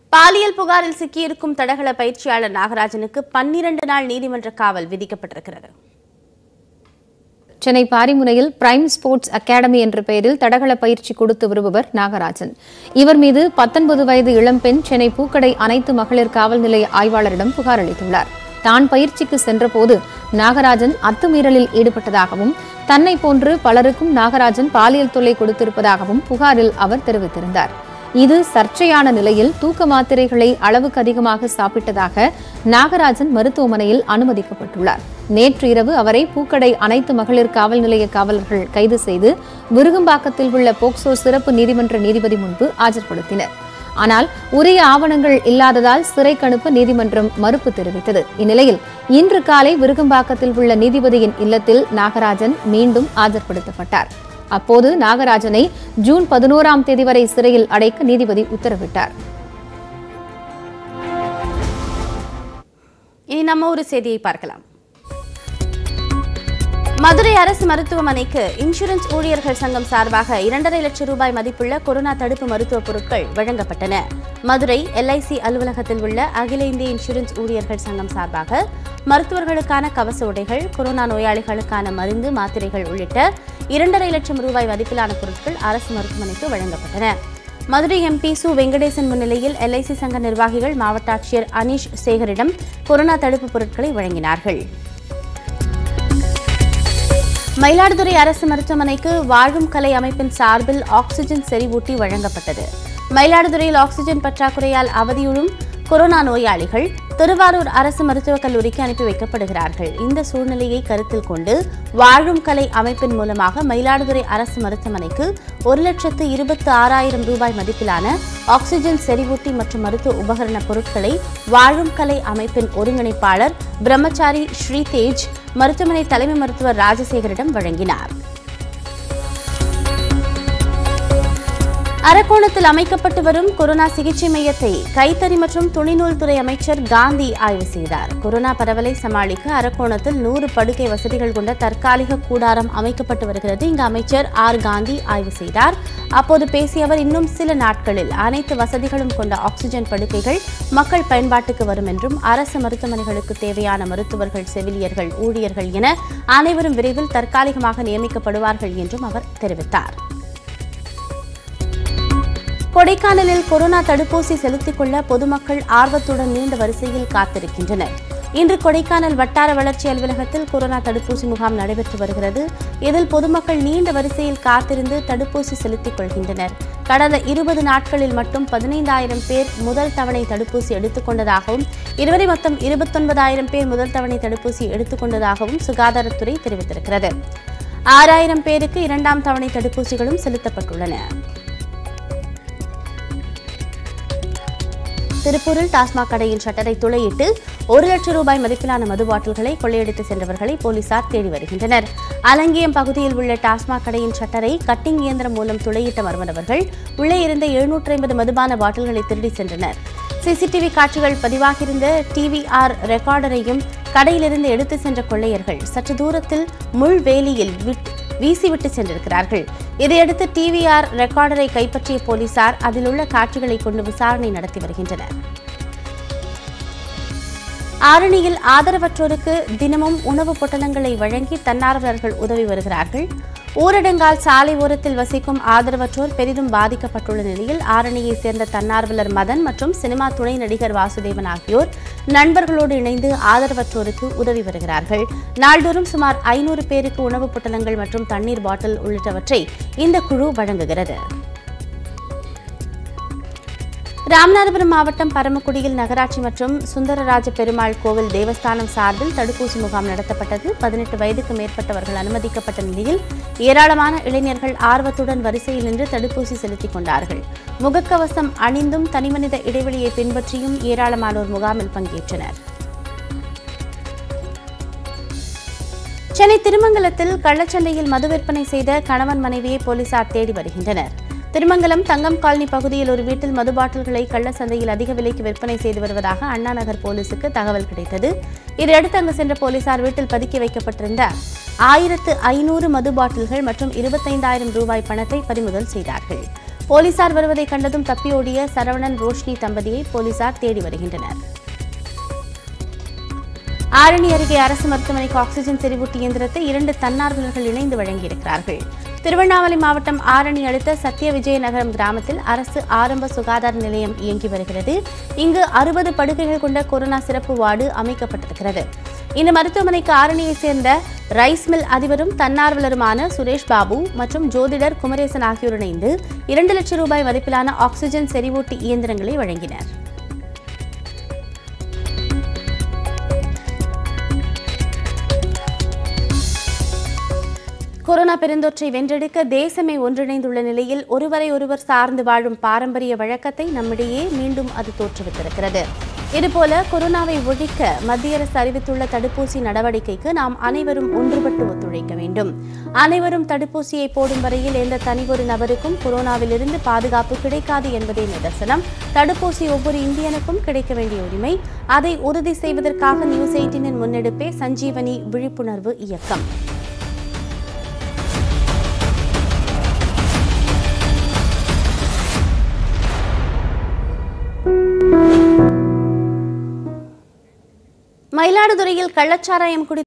பாலியல் புகாரில் சிக்கியிருக்கும் தடகள பயிற்சியாளர் நாகராஜனுக்கு பன்னிரண்டு நாள் நீதிமன்ற காவல் விதிக்கப்பட்டிருக்கிறது சென்னை பாரிமுனையில் பிரைம் ஸ்போர்ட்ஸ் அகாடமி என்ற பெயரில் தடகள பயிற்சி கொடுத்து வருபவர் நாகராஜன் இவர் மீது பத்தொன்பது வயது இளம்பெண் சென்னை பூக்கடை அனைத்து மகளிர் காவல் நிலைய ஆய்வாளரிடம் புகார் அளித்துள்ளார் தான் பயிற்சிக்கு சென்றபோது நாகராஜன் அத்துமீறலில் ஈடுபட்டதாகவும் தன்னை போன்று பலருக்கும் நாகராஜன் பாலியல் தொல்லை கொடுத்திருப்பதாகவும் புகாரில் அவர் தெரிவித்திருந்தார் இது சர்ச்சையான நிலையில் தூக்க மாத்திரைகளை அளவுக்கு அதிகமாக சாப்பிட்டதாக நாகராஜன் மருத்துவமனையில் அனுமதிக்கப்பட்டுள்ளார் நேற்று இரவு அவரை பூக்கடை அனைத்து மகளிர் காவல் நிலைய காவலர்கள் கைது செய்து விருகம்பாக்கத்தில் உள்ள போக்சோ சிறப்பு நீதிமன்ற நீதிபதி முன்பு ஆஜர்படுத்தினர் ஆனால் உரிய ஆவணங்கள் இல்லாததால் சிறைக்கு அனுப்ப நீதிமன்றம் மறுப்பு தெரிவித்தது இந்நிலையில் இன்று காலை விருகம்பாக்கத்தில் உள்ள நீதிபதியின் இல்லத்தில் நாகராஜன் மீண்டும் ஆஜர்படுத்தப்பட்டார் அப்போது நாகராஜனை ஜூன் பதினோராம் தேதி வரை சிறையில் அடைக்க நீதிபதி உத்தரவிட்டார் இனி நம்ம ஒரு செய்தியை பார்க்கலாம் மதுரை அரசு மருத்துவமனைக்கு இன்சூரன்ஸ் ஊழியர்கள் சங்கம் சார்பாக இரண்டரை லட்சம் ரூபாய் மதிப்புள்ள கொரோனா தடுப்பு மருத்துவ பொருட்கள் வழங்கப்பட்டன மதுரை எல்ஐசி அலுவலகத்தில் உள்ள அகில இந்திய இன்சூரன்ஸ் ஊழியர்கள் சங்கம் சார்பாக மருத்துவர்களுக்கான கவச உடைகள் கொரோனா நோயாளிகளுக்கான மருந்து மாத்திரைகள் உள்ளிட்ட இரண்டரை லட்சம் ரூபாய் மதிப்பிலான பொருட்கள் அரசு மருத்துவமனைக்கு வழங்கப்பட்டன மதுரை எம்பி சு வெங்கடேசன் முன்னிலையில் எல்ஐசி சங்க நிர்வாகிகள் மாவட்ட ஆட்சியர் அனீஷ் சேகரிடம் கொரோனா தடுப்பு பொருட்களை வழங்கினார்கள் மயிலாடுதுறை அரசு மருத்துவமனைக்கு வாழும் கலை அமைப்பின் சார்பில் ஆக்ஸிஜன் செறிவூட்டி வழங்கப்பட்டது மயிலாடுதுறையில் ஆக்ஸிஜன் பற்றாக்குறையால் அவதியுறும் கொரோனா நோயாளிகள் திருவாரூர் அரசு மருத்துவக் கல்லூரிக்கு அனுப்பி வைக்கப்படுகிறார்கள் இந்த சூழ்நிலையை கருத்தில் கொண்டு வாழும் கலை அமைப்பின் மூலமாக மயிலாடுதுறை அரசு மருத்துவமனைக்கு ஒரு லட்சத்து இருபத்தி ஆறாயிரம் ரூபாய் மதிப்பிலான ஆக்ஸிஜன் செறிவூட்டி மற்றும் மருத்துவ உபகரண பொருட்களை வாழும் கலை அமைப்பின் ஒருங்கிணைப்பாளர் பிரம்மச்சாரி ஸ்ரீதேஜ் மருத்துவமனை தலைமை மருத்துவர் ராஜசேகரிடம் வழங்கினார் அரக்கோணத்தில் அமைக்கப்பட்டு வரும் கொரோனா சிகிச்சை மையத்தை கைத்தறி மற்றும் துணிநூல் துறை அமைச்சர் காந்தி ஆய்வு செய்தார் கொரோனா பரவலை சமாளிக்க அரக்கோணத்தில் நூறு படுக்கை வசதிகள் கொண்ட தற்காலிக கூடாரம் அமைக்கப்பட்டு வருகிறது இங்கு அமைச்சர் ஆர் காந்தி ஆய்வு செய்தார் அப்போது பேசிய அவர் இன்னும் சில நாட்களில் அனைத்து வசதிகளும் கொண்ட ஆக்ஸிஜன் படுக்கைகள் மக்கள் பயன்பாட்டுக்கு வரும் என்றும் அரசு மருத்துவமனைகளுக்கு தேவையான மருத்துவர்கள் செவிலியர்கள் ஊழியர்கள் என அனைவரும் விரைவில் தற்காலிகமாக நியமிக்கப்படுவார்கள் என்றும் அவர் தெரிவித்தார் கொடைக்கானலில் கொரோனா தடுப்பூசி செலுத்திக் கொள்ள பொதுமக்கள் ஆர்வத்துடன் நீண்ட வரிசையில் காத்திருக்கின்றனர் இன்று கொடைக்கானல் வட்டார வளர்ச்சி அலுவலகத்தில் கொரோனா தடுப்பூசி முகாம் நடைபெற்று வருகிறது இதில் பொதுமக்கள் நீண்ட வரிசையில் காத்திருந்து தடுப்பூசி செலுத்திக் கொள்கின்றனர் கடந்த இருபது நாட்களில் மட்டும் பதினைந்தாயிரம் பேர் முதல் தவணை தடுப்பூசி எடுத்துக்கொண்டதாகவும் இதுவரை மொத்தம் இருபத்தொன்பதாயிரம் பேர் முதல் தவணை தடுப்பூசி எடுத்துக்கொண்டதாகவும் சுகாதாரத்துறை தெரிவித்திருக்கிறது ஆறாயிரம் பேருக்கு இரண்டாம் தவணை தடுப்பூசிகளும் செலுத்தப்பட்டுள்ளன திருப்பூரில் டாஸ்மாக் கடையின் ஷட்டரை துளையிட்டு ஒரு லட்சம் ரூபாய் மதிப்பிலான மது பாட்டில்களை கொள்ளையடித்து சென்றவர்களை போலீசார் தேடி வருகின்றனர் அலங்கியம் பகுதியில் உள்ள டாஸ்மாக் கடையின் ஷட்டரை கட்டிங் இயந்திரம் மூலம் துளையிட்ட மர்மநபர்கள் உள்ளே இருந்த எழுநூற்றி ஐம்பது மதுபான பாட்டில்களை திருடி சென்றனர் சிசிடிவி காட்சிகள் பதிவாகியிருந்த டிவிஆர் ரெக்கார்டரையும் கடையிலிருந்து எடுத்து சென்ற கொள்ளையர்கள் சற்று தூரத்தில் முள்வேலியில் விட்- வீசிவிட்டு சென்றிருக்கிறார்கள் இதையடுத்து டிவிஆர் ரெக்கார்டரை கைப்பற்றிய போலீசார் அதில் உள்ள காட்சிகளை கொண்டு விசாரணை நடத்தி வருகின்றனர் ஆரணியில் ஆதரவற்றோருக்கு தினமும் உணவுப் பொட்டலங்களை வழங்கி தன்னார்வலர்கள் உதவி வருகிறார்கள் ஊரடங்கால் சாலை ஓரத்தில் வசிக்கும் ஆதரவற்றோர் பெரிதும் பாதிக்கப்பட்டுள்ள நிலையில் ஆரணியைச் சேர்ந்த தன்னார்வலர் மதன் மற்றும் சினிமா துணை நடிகர் வாசுதேவன் ஆகியோர் நண்பர்களோடு இணைந்து ஆதரவற்றோருக்கு உதவி வருகிறார்கள் நாள்தோறும் சுமார் ஐநூறு பேருக்கு உணவுப் பொட்டலங்கள் மற்றும் தண்ணீர் பாட்டில் உள்ளிட்டவற்றை இந்த குழு வழங்குகிறது ராமநாதபுரம் மாவட்டம் பரமக்குடியில் நகராட்சி மற்றும் சுந்தரராஜ பெருமாள் கோவில் தேவஸ்தானம் சார்பில் தடுப்பூசி முகாம் நடத்தப்பட்டது பதினெட்டு வயதுக்கு மேற்பட்டவர்கள் அனுமதிக்கப்பட்ட நிலையில் ஏராளமான இளைஞர்கள் ஆர்வத்துடன் வரிசையில் நின்று தடுப்பூசி செலுத்திக் கொண்டார்கள் முகக்கவசம் அணிந்தும் தனிமனித இடைவெளியை பின்பற்றியும் ஏராளமானோர் முகாமில் பங்கேற்றனர் சென்னை திருமங்கலத்தில் கள்ளச்சந்தையில் மது விற்பனை செய்த கணவன் மனைவியை போலீசார் தேடி வருகின்றனர் திருமங்கலம் தங்கம் காலனி பகுதியில் ஒரு வீட்டில் மது பாட்டில்களை கள்ள சந்தையில் அதிக விலைக்கு விற்பனை செய்து வருவதாக அண்ணா நகர் போலீசுக்கு தகவல் கிடைத்தது இதையடுத்து அங்கு சென்ற போலீசார் வீட்டில் பதுக்கி வைக்கப்பட்டிருந்த ஆயிரத்து ஐநூறு மது பாட்டில்கள் மற்றும் இருபத்தைந்தாயிரம் ரூபாய் பணத்தை பறிமுதல் செய்தார்கள் போலீசார் வருவதை கண்டதும் தப்பியோடிய சரவணன் ரோஷினி தம்பதியை போலீசார் தேடி வருகின்றனர் ஆரணி அருகே அரசு மருத்துவமனைக்கு ஆக்ஸிஜன் செறிவூட்டி இயந்திரத்தை இரண்டு தன்னார்வலர்கள் இணைந்து வழங்கியிருக்கிறார்கள் திருவண்ணாமலை மாவட்டம் ஆரணி அடுத்த சத்திய விஜயநகரம் கிராமத்தில் அரசு ஆரம்ப சுகாதார நிலையம் இயங்கி வருகிறது இங்கு அறுபது படுக்கைகள் கொண்ட கொரோனா சிறப்பு வார்டு அமைக்கப்பட்டிருக்கிறது இந்த மருத்துவமனைக்கு ஆரணியைச் சேர்ந்த ரைஸ் மில் அதிபரும் தன்னார்வலருமான சுரேஷ் பாபு மற்றும் ஜோதிடர் குமரேசன் ஆகியோர் இணைந்து இரண்டு லட்சம் ரூபாய் மதிப்பிலான ஆக்ஸிஜன் செறிவூட்டி இயந்திரங்களை வழங்கினர் கொரோனா பெருந்தொற்றை வென்றெடுக்க தேசமே ஒன்றிணைந்துள்ள நிலையில் ஒருவரை ஒருவர் சார்ந்து வாழும் பாரம்பரிய வழக்கத்தை நம்மிடையே மீண்டும் அது தோற்றுவித்திருக்கிறது இதுபோல கொரோனாவை ஒழிக்க மத்திய அரசு அறிவித்துள்ள தடுப்பூசி நடவடிக்கைக்கு நாம் அனைவரும் ஒன்றுபட்டு ஒத்துழைக்க வேண்டும் அனைவரும் தடுப்பூசியை போடும் வரையில் எந்த தனியொரு நபருக்கும் கொரோனாவிலிருந்து பாதுகாப்பு கிடைக்காது என்பதே நிதர்சனம் தடுப்பூசி ஒவ்வொரு இந்தியனுக்கும் கிடைக்க வேண்டிய உரிமை அதை உறுதி செய்வதற்காக நியூஸ் எயிட்டினின் முன்னெடுப்பே சஞ்சீவனி விழிப்புணர்வு இயக்கம் மயிலாடுதுறையில் கள்ளச்சாராயம் குடி